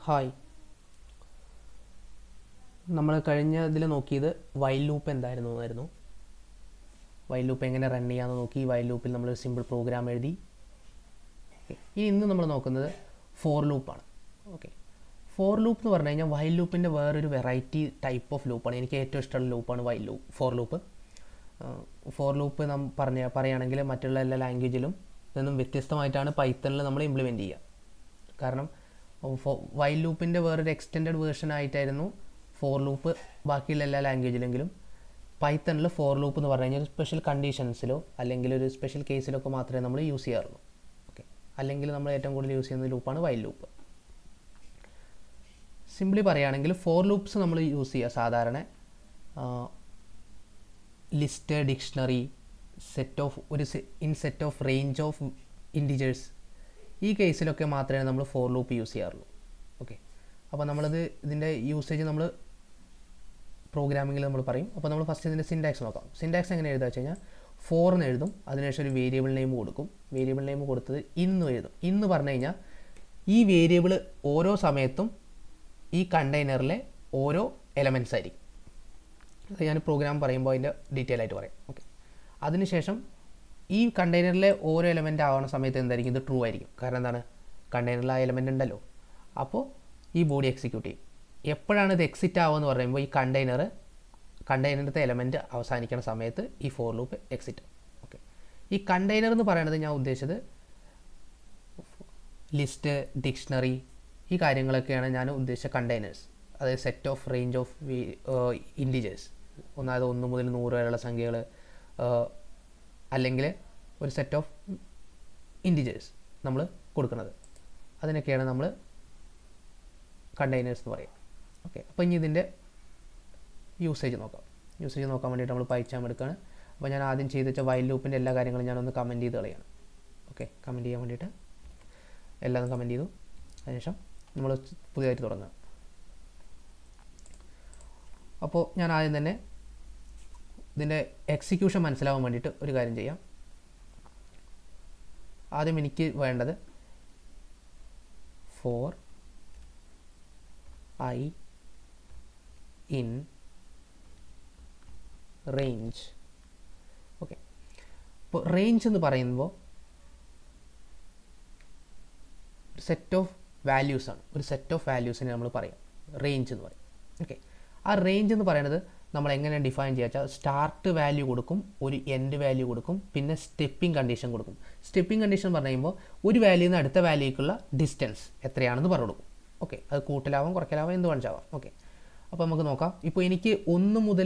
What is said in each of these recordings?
Hi നമ്മൾ കഴിഞ്ഞ ഇതിൽ നോക്കിയത് വൈൽ ലൂപ്പ് എന്തായിരുന്നു എന്നായിരുന്നു വൈൽ ലൂപ്പ് എങ്ങനെ റൺ ചെയ്യാമെന്ന് നോക്കി വൈൽ ലൂപ്പിൽ നമ്മൾ സിമ്പിൾ പ്രോഗ്രാം എഴുതി Okay. ഇനി ഇന്ന് നമ്മൾ നോക്കുന്നത് ഫോർ ലൂപ്പാണ് ഓക്കെ ഫോർ ലൂപ്പ് എന്ന് പറഞ്ഞു കഴിഞ്ഞാൽ വൈൽ ലൂപ്പിൻ്റെ വേറൊരു വെറൈറ്റി ടൈപ്പ് ഓഫ് ലൂപ്പാണ് എനിക്ക് ഏറ്റവും ഇഷ്ടമുള്ള ലൂപ്പാണ് while loop for loop for loop നാം പറഞ്ഞ പറയുകയാണെങ്കിൽ മറ്റുള്ള എല്ലാ ലാംഗ്വേജിലും നിന്നും വ്യത്യസ്തമായിട്ടാണ് പൈത്തണിൽ നമ്മൾ ഇംപ്ലിമെൻറ്റ് ചെയ്യുക കാരണം വൈൽ ലൂപ്പിൻ്റെ വേറൊരു എക്സ്റ്റെൻഡ് വേർഷൻ ആയിട്ടായിരുന്നു ഫോർ ലൂപ്പ് ബാക്കിയുള്ള എല്ലാ ലാംഗ്വേജിലെങ്കിലും പൈത്തണിൽ ഫോർ ലൂപ്പ് എന്ന് പറഞ്ഞു കഴിഞ്ഞാൽ സ്പെഷ്യൽ കണ്ടീഷൻസിലോ അല്ലെങ്കിൽ ഒരു സ്പെഷ്യൽ കേസിലൊക്കെ മാത്രമേ നമ്മൾ യൂസ് ചെയ്യാറുള്ളൂ ഓക്കെ അല്ലെങ്കിൽ നമ്മൾ ഏറ്റവും കൂടുതൽ യൂസ് ചെയ്യുന്ന ലൂപ്പാണ് വൈൽ ലൂപ്പ് സിംപ്ലി പറയുകയാണെങ്കിൽ ഫോർ ലൂപ്സ് നമ്മൾ യൂസ് ചെയ്യുക സാധാരണ ലിസ്റ്റ് ഡിക്ഷണറി സെറ്റ് ഓഫ് ഒരു in set of range of integers ഈ കേസിലൊക്കെ മാത്രമേ നമ്മൾ ഫോർ ലൂപ്പ് യൂസ് ചെയ്യാറുള്ളൂ ഓക്കെ അപ്പോൾ നമ്മളത് ഇതിൻ്റെ യൂസേജ് നമ്മൾ പ്രോഗ്രാമിങ്ങിൽ നമ്മൾ പറയും അപ്പോൾ നമ്മൾ ഫസ്റ്റ് ഇതിൻ്റെ സിൻടാക്സ് നോക്കാം സിൻടാക്സ് എങ്ങനെ എഴുതുക വെച്ച് കഴിഞ്ഞാൽ ഫോർ എന്ന് എഴുതും അതിനുശേഷം ഒരു വേരിയബിൾ നെയിം കൊടുക്കും വേരിയബിൾ നെയിം കൊടുത്തത് ഇന്ന് എഴുതും ഇന്ന് പറഞ്ഞു കഴിഞ്ഞാൽ ഈ വേരിയബിൾ ഓരോ സമയത്തും ഈ കണ്ടെയ്നറിലെ ഓരോ എലമെൻറ്റ്സ് ആയിരിക്കും അത് ഞാൻ പ്രോഗ്രാം പറയുമ്പോൾ അതിൻ്റെ ഡീറ്റെയിൽ ആയിട്ട് പറയാം ഓക്കെ അതിനുശേഷം ഈ കണ്ടെയ്നറിലെ ഓരോ എലമെൻ്റ് ആവുന്ന സമയത്ത് എന്തായിരിക്കും ഇത് ട്രൂ ആയിരിക്കും കാരണം എന്താണ് കണ്ടെയ്നറിൽ ആ എലമെൻ്റ് ഉണ്ടല്ലോ അപ്പോൾ ഈ ബോഡി എക്സിക്യൂട്ട് ചെയ്യും എപ്പോഴാണ് ഇത് എക്സിറ്റ് ആവുമെന്ന് പറയുമ്പോൾ ഈ കണ്ടെയ്നർ കണ്ടെയ്നറിൻ്റെ എലമെൻറ്റ് അവസാനിക്കുന്ന സമയത്ത് ഈ ഫോർ ലൂപ്പ് എക്സിറ്റ് ഓക്കെ ഈ കണ്ടെയ്നർ എന്ന് പറയുന്നത് ഞാൻ ഉദ്ദേശിച്ചത് ലിസ്റ്റ് ഡിക്ഷണറി ഈ കാര്യങ്ങളൊക്കെയാണ് ഞാൻ ഉദ്ദേശിച്ച കണ്ടെയ്നേഴ്സ് അതായത് set of range of integers ഒന്നാമത് ഒന്ന് മുതൽ നൂറ് വരെയുള്ള സംഖ്യകൾ അല്ലെങ്കിൽ ഒരു സെറ്റ് ഓഫ് ഇൻഡിജേഴ്സ് നമ്മൾ കൊടുക്കുന്നത് അതിനൊക്കെയാണ് നമ്മൾ കണ്ടെയ്നേഴ്സ് എന്ന് പറയുക ഓക്കെ അപ്പോൾ ഇനി ഇതിൻ്റെ യൂസേജ് നോക്കാം യൂസേജ് നോക്കാൻ വേണ്ടിയിട്ട് നമ്മൾ പൈച്ചാം എടുക്കുകയാണ് അപ്പോൾ ഞാൻ ആദ്യം ചെയ്ത് വെച്ച വൈൽ ലൂപ്പിൻ്റെ എല്ലാ കാര്യങ്ങളും ഞാനൊന്ന് കമൻറ്റ് ചെയ്ത് കളയാണ് ഓക്കെ കമൻറ്റ് ചെയ്യാൻ വേണ്ടിയിട്ട് എല്ലാം കമൻറ്റ് ചെയ്തു അതിനുശേഷം നമ്മൾ പുതിയതായിട്ട് തുടങ്ങുക അപ്പോൾ ഞാൻ ആദ്യം തന്നെ ഇതിൻ്റെ എക്സിക്യൂഷൻ മനസ്സിലാവാൻ വേണ്ടിയിട്ട് ഒരു കാര്യം ചെയ്യാം ആദ്യം എനിക്ക് വേണ്ടത് for I in range okay ഇപ്പോൾ റേഞ്ച് എന്ന് പറയുമ്പോൾ സെറ്റ് ഓഫ് വാല്യൂസ് ആണ് ഒരു സെറ്റ് ഓഫ് വാല്യൂസിനെ നമ്മൾ പറയാം റേഞ്ച് എന്ന് പറയും ഓക്കെ ആ റേഞ്ച് എന്ന് പറയുന്നത് നമ്മൾ എങ്ങനെ ഡിഫൈൻ ചെയ്യുക വെച്ചാൽ സ്റ്റാർട്ട് വാല്യൂ കൊടുക്കും ഒരു എൻഡ് വാല്യൂ കൊടുക്കും പിന്നെ സ്റ്റെപ്പിംഗ് കണ്ടീഷൻ കൊടുക്കും സ്റ്റെപ്പിംഗ് കണ്ടീഷൻ പറഞ്ഞു കഴിയുമ്പോൾ ഒരു വാല്യൂന്ന് നിന്ന് അടുത്ത വാല്യൂക്കുള്ള ഡിസ്റ്റൻസ് എത്രയാണെന്ന് പറഞ്ഞു കൊടുക്കും ഓക്കെ അത് കൂട്ടലാവാം കുറയ്ക്കലാവാം എന്ത് കാണിച്ചാവാം ഓക്കെ അപ്പോൾ നമുക്ക് നോക്കാം ഇപ്പോൾ എനിക്ക് ഒന്ന് മുതൽ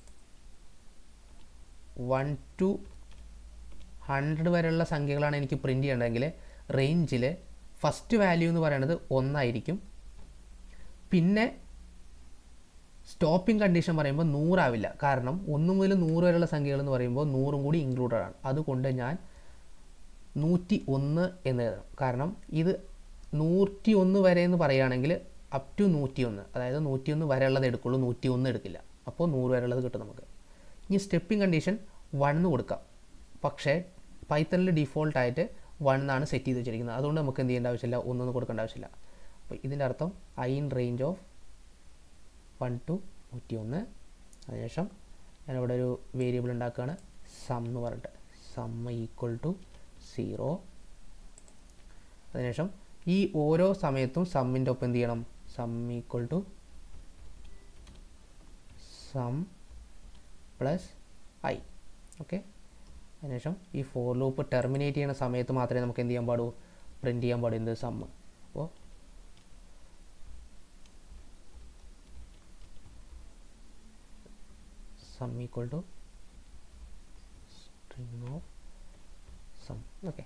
വൺ ടു ഹൺഡ്രഡ് വരെയുള്ള സംഖ്യകളാണ് എനിക്ക് പ്രിൻറ്റ് ചെയ്യേണ്ടതെങ്കിൽ റേഞ്ചിൽ ഫസ്റ്റ് വാല്യൂ എന്ന് പറയുന്നത് ഒന്നായിരിക്കും പിന്നെ സ്റ്റോപ്പിംഗ് കണ്ടീഷൻ പറയുമ്പോൾ നൂറാവില്ല കാരണം ഒന്ന് മുതൽ നൂറ് വരെയുള്ള സംഖ്യകൾ എന്ന് പറയുമ്പോൾ നൂറും കൂടി ഇൻക്ലൂഡഡ് ആണ് അതുകൊണ്ട് ഞാൻ നൂറ്റി ഒന്ന് എന്ന് എഴുതണം കാരണം ഇത് നൂറ്റി ഒന്ന് വരെ എന്ന് പറയുകയാണെങ്കിൽ അപ് ടു നൂറ്റി ഒന്ന് അതായത് നൂറ്റി ഒന്ന് വരെ ഉള്ളത് എടുക്കുള്ളൂ നൂറ്റി ഒന്ന് എടുക്കില്ല അപ്പോൾ നൂറ് വരെ ഉള്ളത് കിട്ടും നമുക്ക് ഇനി സ്റ്റെപ്പിംഗ് കണ്ടീഷൻ വൺ എന്ന് കൊടുക്കാം പക്ഷേ പൈത്തണിൽ ഡിഫോൾട്ടായിട്ട് വൺ എന്നാണ് സെറ്റ് ചെയ്ത് വെച്ചിരിക്കുന്നത് അതുകൊണ്ട് നമുക്ക് എന്ത് ചെയ്യേണ്ട ആവശ്യമില്ല ഒന്നൊന്നും കൊടുക്കേണ്ട ആവശ്യമില്ല അപ്പോൾ ഇതിൻ്റെ അർത്ഥം I in range of one to നൂറ്റി ഒന്ന് അതിനുശേഷം ഞാനിവിടെ ഒരു വേരിയബിൾ ഉണ്ടാക്കുകയാണ് സം എന്ന് പറഞ്ഞിട്ട് സം ഈക്വൽ ടു സീറോ അതിനുശേഷം ഈ ഓരോ സമയത്തും സമ്മിൻ്റെ ഒപ്പം എന്ത് ചെയ്യണം sum equal to sum plus I okay അതിനുശേഷം ഈ ഫോർ ലൂപ്പ് ടെർമിനേറ്റ് ചെയ്യുന്ന സമയത്ത് മാത്രമേ നമുക്ക് എന്ത് ചെയ്യാൻ പാടൂ പ്രിൻറ്റ് ചെയ്യാൻ പാടൂ എന്ത് സമ്മ് അപ്പോൾ sum equal to string of sum okay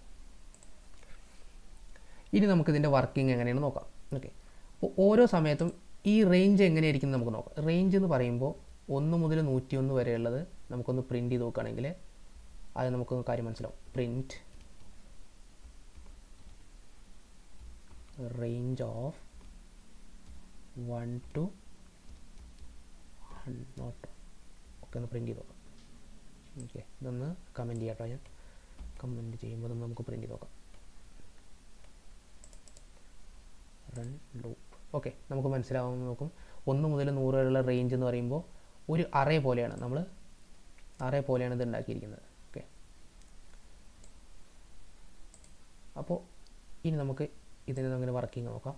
ഇനി നമുക്കിതിൻ്റെ വർക്കിംഗ് എങ്ങനെയാണ് നോക്കാം ഓക്കെ അപ്പോൾ ഓരോ സമയത്തും ഈ റേഞ്ച് എങ്ങനെയായിരിക്കും നമുക്ക് നോക്കാം റേഞ്ച് എന്ന് പറയുമ്പോൾ ഒന്ന് മുതൽ നൂറ്റിയൊന്ന് വരെയുള്ളത് നമുക്കൊന്ന് പ്രിൻറ്റ് ചെയ്ത് നോക്കുകയാണെങ്കിൽ അത് നമുക്കൊന്ന് കാര്യം മനസ്സിലാവും print range of one to note ഒക്കെ ഒന്ന് പ്രിൻറ്റ് ചെയ്ത് നോക്കാം ഓക്കെ ഇതൊന്ന് കമൻറ്റ് ചെയ്യാം കേട്ടോ ഞാൻ കമൻറ്റ് ചെയ്യുമ്പോൾ ഇതൊന്ന് നമുക്ക് പ്രിൻറ്റ് ചെയ്ത് നോക്കാം റൺ ലൂപ്പ് ഓക്കെ നമുക്ക് മനസ്സിലാവാൻ നോക്കും ഒന്ന് മുതൽ നൂറ് വരെയുള്ള റേഞ്ച് എന്ന് പറയുമ്പോൾ ഒരു അറേ പോലെയാണ് നമ്മൾ അറേ പോലെയാണ് ഇത് ഉണ്ടാക്കിയിരിക്കുന്നത് ഓക്കെ അപ്പോൾ ഇനി നമുക്ക് ഇതിന് അങ്ങനെ വർക്കിംഗ് നോക്കാം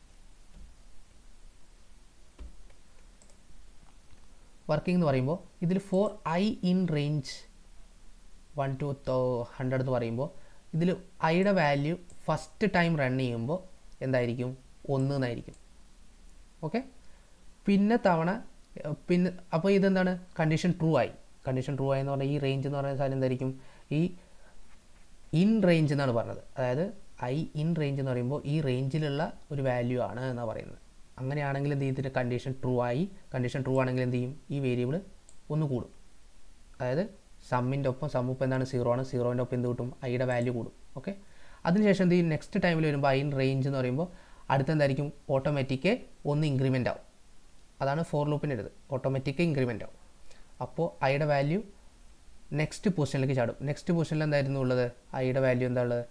വർക്കിംഗ് എന്ന് പറയുമ്പോൾ ഇതിൽ for I in range one to hundred എന്ന് പറയുമ്പോൾ ഇതിൽ ഐയുടെ വാല്യൂ ഫസ്റ്റ് ടൈം റൺ ചെയ്യുമ്പോൾ എന്തായിരിക്കും ഒന്ന് എന്നായിരിക്കും ഓക്കെ പിന്നെ തവണ ഏർ, പിന്നെ അപ്പോൾ ഇതെന്താണ് കണ്ടീഷൻ ട്രൂ ആയി കണ്ടീഷൻ ട്രൂ ആയി എന്ന് പറഞ്ഞാൽ ഈ റേഞ്ച് എന്ന് പറയുന്ന സാധനം എന്തായിരിക്കും ഈ ഇൻ റേഞ്ച് എന്നാണ് പറഞ്ഞത് അതായത് ഐ ഇൻ റേഞ്ച് എന്ന് പറയുമ്പോൾ ഈ റേഞ്ചിലുള്ള ഒരു വാല്യൂ ആണ് എന്നാണ് പറയുന്നത് അങ്ങനെയാണെങ്കിൽ എന്ത് ചെയ്യും ഇതിൻ്റെ കണ്ടീഷൻ ട്രൂ ആയി കണ്ടീഷൻ ട്രൂ ആണെങ്കിൽ എന്ത് ചെയ്യും ഈ വേരിയബിൾ ഒന്ന് കൂടും അതായത് സമ്മിൻ്റെ ഒപ്പം സം ഇപ്പം എന്താണ് സീറോ ആണ് സീറോൻ്റെ ഒപ്പം എന്ത് കിട്ടും ഐയുടെ വാല്യൂ കൂടും ഓക്കെ അതിനുശേഷം എന്ത് ചെയ്യും നെക്സ്റ്റ് ടൈമിൽ വരുമ്പോൾ ഐ ഇൻ റേഞ്ച് എന്ന് പറയുമ്പോൾ അടുത്ത എന്തായിരിക്കും ഓട്ടോമാറ്റിക് ഒന്ന് ഇൻക്രിമെൻ്റ് ആവും അതാണ് ഫോർ ലൂപ്പിൻ്റെ ഇത് ഓട്ടോമാറ്റിക് ഇൻക്രിമെൻ്റ് ആവും അപ്പോൾ ഐയുടെ വാല്യൂ നെക്സ്റ്റ് പൊസിഷനിലേക്ക് ചാടും നെക്സ്റ്റ് പൊസിഷനിൽ എന്തായിരുന്നു ഉള്ളത് ഐയുടെ വാല്യൂ എന്താ ഉള്ളത്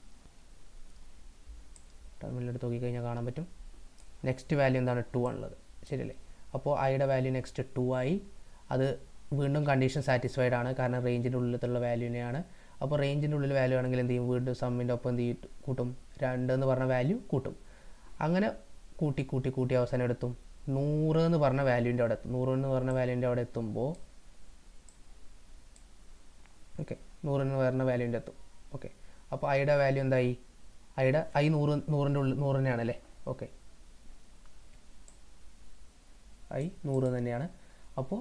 ടെർമിനലെടുത്ത് നോക്കിക്കഴിഞ്ഞാൽ കാണാൻ പറ്റും നെക്സ്റ്റ് വാല്യൂ എന്താണ് ടു ആണുള്ളത് ശരിയല്ലേ അപ്പോൾ ഐയുടെ വാല്യൂ നെക്സ്റ്റ് ടു ആയി അത് വീണ്ടും കണ്ടീഷൻ സാറ്റിസ്ഫൈഡ് ആണ് കാരണം റേഞ്ചിൻ്റെ ഉള്ളിലുള്ള വാല്യൂനെയാണ് അപ്പോൾ റേഞ്ചിൻ്റെ ഉള്ളിൽ വാല്യൂ ആണെങ്കിൽ എന്ത് ചെയ്യും വീണ്ടും സമ്മിൻ്റെ ഒപ്പം എന്ത് ചെയ്യും കൂട്ടും രണ്ട് എന്ന് പറഞ്ഞ വാല്യൂ കൂട്ടും അങ്ങനെ കൂട്ടി കൂട്ടി കൂട്ടി അവസാനം എടുത്തും നൂറ് എന്ന് പറഞ്ഞ വാല്യൂൻ്റെ അവിടെ എത്തും നൂറ് എന്ന് പറഞ്ഞ വാല്യൂൻ്റെ അവിടെ എത്തുമ്പോൾ ഓക്കെ നൂറ് എന്ന് പറഞ്ഞ വാല്യൂൻ്റെ എത്തും ഓക്കെ അപ്പോൾ ഐയുടെ വാല്യൂ എന്തായി ഐയുടെ ഐ നൂറ് നൂറിൻ്റെ ഉള്ളിൽ നൂറ് തന്നെയാണ് അല്ലേ ഓക്കെ ഐ നൂറ് തന്നെയാണ് അപ്പോൾ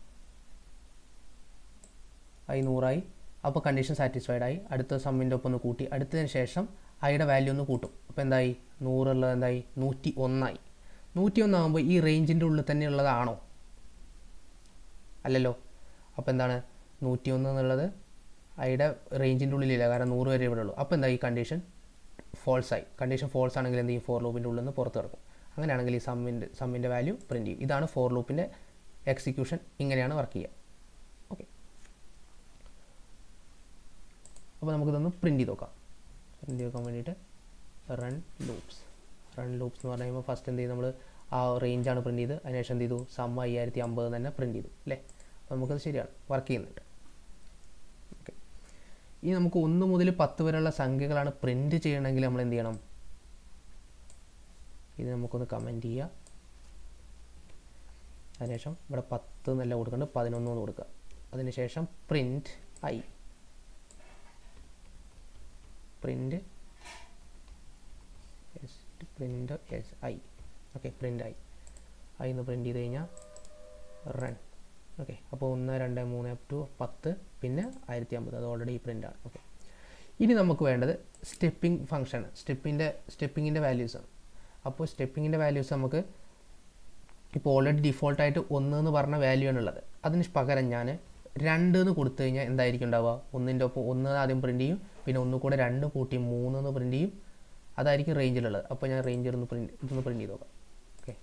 ഐ നൂറായി അപ്പോൾ കണ്ടീഷൻ സാറ്റിസ്ഫൈഡ് ആയി അടുത്ത സമ്മിൻ്റെ ഒപ്പം ഒന്ന് കൂട്ടി അടുത്തതിന് ശേഷം ഐയുടെ വാല്യൂ ഒന്ന് കൂട്ടും അപ്പോൾ എന്തായി നൂറുള്ളത് എന്തായി നൂറ്റി ഒന്നായി നൂറ്റി ഒന്നാകുമ്പോൾ ഈ റേഞ്ചിൻ്റെ ഉള്ളിൽ തന്നെ ഉള്ളതാണോ അല്ലല്ലോ അപ്പോൾ എന്താണ് നൂറ്റി ഒന്ന് എന്നുള്ളത് ഐയുടെ റേഞ്ചിൻ്റെ ഉള്ളിലില്ല കാരണം നൂറ് വരെ ഇവിടെ ഉള്ളൂ അപ്പോൾ എന്താ ഈ കണ്ടീഷൻ ഫോൾസ് ആയി കണ്ടീഷൻ ഫോൾസ് ആണെങ്കിൽ എന്ത് ചെയ്യും ഫോർ ലൂപ്പിൻ്റെ ഉള്ളിൽ നിന്ന് പുറത്ത് കിടക്കും അങ്ങനെയാണെങ്കിൽ ഈ സമ്മിൻ്റെ സമ്മിൻ്റെ വാല്യൂ പ്രിൻറ്റ് ചെയ്യും ഇതാണ് ഫോർ ലൂപ്പിൻ്റെ എക്സിക്യൂഷൻ ഇങ്ങനെയാണ് വർക്ക് ചെയ്യുക ഓക്കെ അപ്പോൾ നമുക്കിതൊന്ന് പ്രിൻറ്റ് ചെയ്ത് നോക്കാം പ്രിൻറ്റ് ചെയ്ത് നോക്കാൻ വേണ്ടിയിട്ട് റൺ ലൂപ്സ് റൺ ലൂപ്സ് എന്ന് പറഞ്ഞു കഴിയുമ്പോൾ ഫസ്റ്റ് എന്ത് ചെയ്യും നമ്മൾ ആ റേഞ്ചാണ് പ്രിൻറ്റ് ചെയ്ത് അതിനുശേഷം എന്ത് ചെയ്തു സം അയ്യായിരത്തി അമ്പത് തന്നെ പ്രിൻറ്റ് ചെയ്തു അല്ലേ അപ്പോൾ നമുക്കത് ശരിയാണ് വർക്ക് ചെയ്യുന്നുണ്ട് ഓക്കെ ഇനി നമുക്ക് ഒന്ന് മുതൽ പത്ത് വരെയുള്ള സംഖ്യകളാണ് പ്രിൻറ്റ് ചെയ്യണമെങ്കിൽ നമ്മൾ എന്ത് ചെയ്യണം ഇത് നമുക്കൊന്ന് കമൻറ്റ് ചെയ്യുക അതിനുശേഷം ഇവിടെ പത്ത് എന്നല്ല കൊടുക്കേണ്ടത് പതിനൊന്ന് എന്ന് കൊടുക്കുക അതിനുശേഷം print I print print S I okay print I I എന്ന് പ്രിൻ്റ് ചെയ്ത് കഴിഞ്ഞാൽ റൺ ഓക്കെ അപ്പോൾ ഒന്ന് രണ്ട് മൂന്ന് അപ് ടു പത്ത് പിന്നെ ആയിരത്തി അമ്പത് അത് ഓൾറെഡി പ്രിൻ്റ് ആണ് ഓക്കെ ഇനി നമുക്ക് വേണ്ടത് സ്റ്റെപ്പിംഗ് ഫംഗ്ഷൻ സ്റ്റെപ്പിൻ്റെ സ്റ്റെപ്പിങ്ങിൻ്റെ വാല്യൂസാണ് അപ്പോൾ സ്റ്റെപ്പിങ്ങിൻ്റെ വാല്യൂസ് നമുക്ക് ഇപ്പോൾ ഓൾറെഡി ഡിഫോൾട്ടായിട്ട് ഒന്ന് എന്ന് പറഞ്ഞ വാല്യൂ ആണ് ഉള്ളത് അതിന് പകരം ഞാൻ രണ്ട് എന്ന് കൊടുത്തു കഴിഞ്ഞാൽ എന്തായിരിക്കും ഉണ്ടാവുക ഒന്നിൻ്റെ ഒപ്പം ഒന്ന് ആദ്യം പ്രിൻറ്റ് ചെയ്യും പിന്നെ ഒന്ന് കൂടെ രണ്ട് കൂട്ടി മൂന്ന് എന്ന് പ്രിൻറ്റ് ചെയ്യും അതായിരിക്കും റേഞ്ചിലുള്ളത് അപ്പോൾ ഞാൻ റേഞ്ചിൽ ഒന്ന് പ്രിൻറ്റ് ഇതൊന്ന് പ്രിൻറ്റ് ചെയ്ത് നോക്കാം ഓക്കെ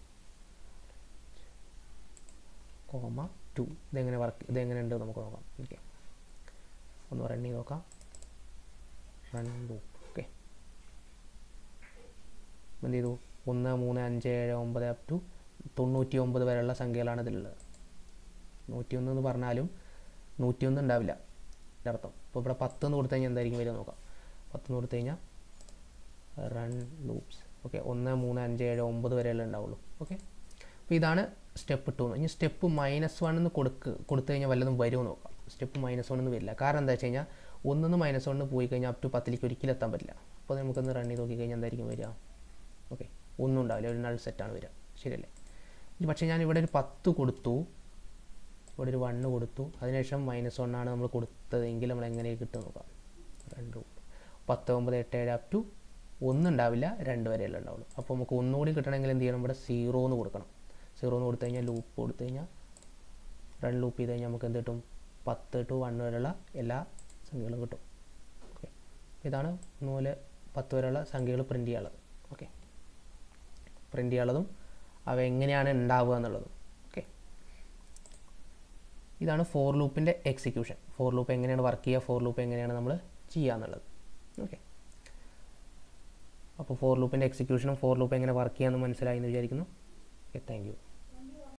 കോമ ടു ഇതെങ്ങനെ വർക്ക് ഇതെങ്ങനെ ഉണ്ട് നമുക്ക് നോക്കാം ഓക്കെ ഒന്ന് റൺ ചെയ്ത് നോക്കാം റൺ ലൂപ്പ് ഓക്കെ എന്ത് ചെയ്തു ഒന്ന് മൂന്ന് അഞ്ച് ഏഴ് ഒമ്പത് അപ് ടു തൊണ്ണൂറ്റി ഒമ്പത് വരെയുള്ള സംഖ്യകളാണ് ഇതിലുള്ളത് നൂറ്റിയൊന്ന് എന്ന് പറഞ്ഞാലും നൂറ്റിയൊന്ന് ഉണ്ടാവില്ല എൻ്റെ അർത്ഥം ഇപ്പോൾ ഇവിടെ പത്ത് എന്ന് കൊടുത്തു കഴിഞ്ഞാൽ എന്തായിരിക്കും വരിക നോക്കാം പത്ത് എന്ന് കൊടുത്തു കഴിഞ്ഞാൽ റൺ ലൂപ്സ് ഓക്കെ ഒന്ന് മൂന്ന് അഞ്ച് ഏഴ് ഒമ്പത് വരെയല്ലേ ഉണ്ടാവുള്ളൂ ഓക്കെ അപ്പോൾ ഇതാണ് സ്റ്റെപ്പ് ടു ഇനി സ്റ്റെപ്പ് മൈനസ് വൺ എന്ന് കൊടുക്ക് കൊടുത്തു കഴിഞ്ഞാൽ വല്ലതും വരുമോ നോക്കാം സ്റ്റെപ്പ് മൈനസ് വൺ എന്ന് വരില്ല കാരണം എന്താ വെച്ച് കഴിഞ്ഞാൽ ഒന്നിന്ന് മൈനസ് വണ്ണ് പോയി കഴിഞ്ഞാൽ അപ് ടു പത്തിലേക്ക് ഒരിക്കലും എത്താൻ പറ്റില്ല അപ്പോൾ നമുക്കൊന്ന് റൺ ചെയ്ത് നോക്കി കഴിഞ്ഞാൽ എന്തായിരിക്കും വരിക ഓക്കെ ഒന്നും ഉണ്ടാവില്ല ഒരു നൾ സെറ്റാണ് വരിക ശരിയല്ലേ ഇനി പക്ഷേ ഞാൻ ഇവിടെ ഒരു പത്ത് കൊടുത്തു ഇവിടെ ഒരു വണ്ണ് കൊടുത്തു അതിനുശേഷം മൈനസ് വണ്ണാണ് നമ്മൾ കൊടുത്തതെങ്കിൽ നമ്മൾ എങ്ങനെ കിട്ടും നോക്കാം രണ്ട് പത്ത് ഒമ്പത് എട്ട് ഏഴ് അപ് ടു ഒന്നുണ്ടാവില്ല രണ്ട് വരെയല്ലേ ഉണ്ടാവുള്ളൂ അപ്പോൾ നമുക്ക് ഒന്നുകൂടി കിട്ടണമെങ്കിൽ എന്ത് ചെയ്യണം ഇവിടെ സീറോ എന്ന് കൊടുക്കണം സീറോ എന്ന് കൊടുത്തു കഴിഞ്ഞാൽ ലൂപ്പ് കൊടുത്തു കഴിഞ്ഞാൽ റൺ ലൂപ്പ് ചെയ്ത് കഴിഞ്ഞാൽ നമുക്ക് എന്ത് കിട്ടും പത്ത് ടു വൺ വരെയുള്ള എല്ലാ സംഖ്യകളും കിട്ടും ഓക്കെ ഇതാണ് ഒന്ന് മുതൽ പത്ത് വരെയുള്ള സംഖ്യകൾ പ്രിൻറ്റ് ചെയ്യാനുള്ളത് ഓക്കെ പ്രിൻറ്റ് ചെയ്യാനുള്ളതും അവ എങ്ങനെയാണ് ഉണ്ടാവുക എന്നുള്ളതും ഓക്കെ ഇതാണ് ഫോർ ലൂപ്പിൻ്റെ എക്സിക്യൂഷൻ ഫോർ ലൂപ്പ് എങ്ങനെയാണ് വർക്ക് ചെയ്യുക ഫോർ ലൂപ്പ് എങ്ങനെയാണ് നമ്മൾ ചെയ്യുക എന്നുള്ളത് ഓക്കെ അപ്പോൾ ഫോർ ലൂപ്പിൻ്റെ എക്സിക്യൂഷനും ഫോർ ലൂപ്പ് എങ്ങനെ വർക്ക് ചെയ്യാമെന്ന് മനസ്സിലായി എന്ന് വിചാരിക്കുന്നു ഓക്കെ താങ്ക് യു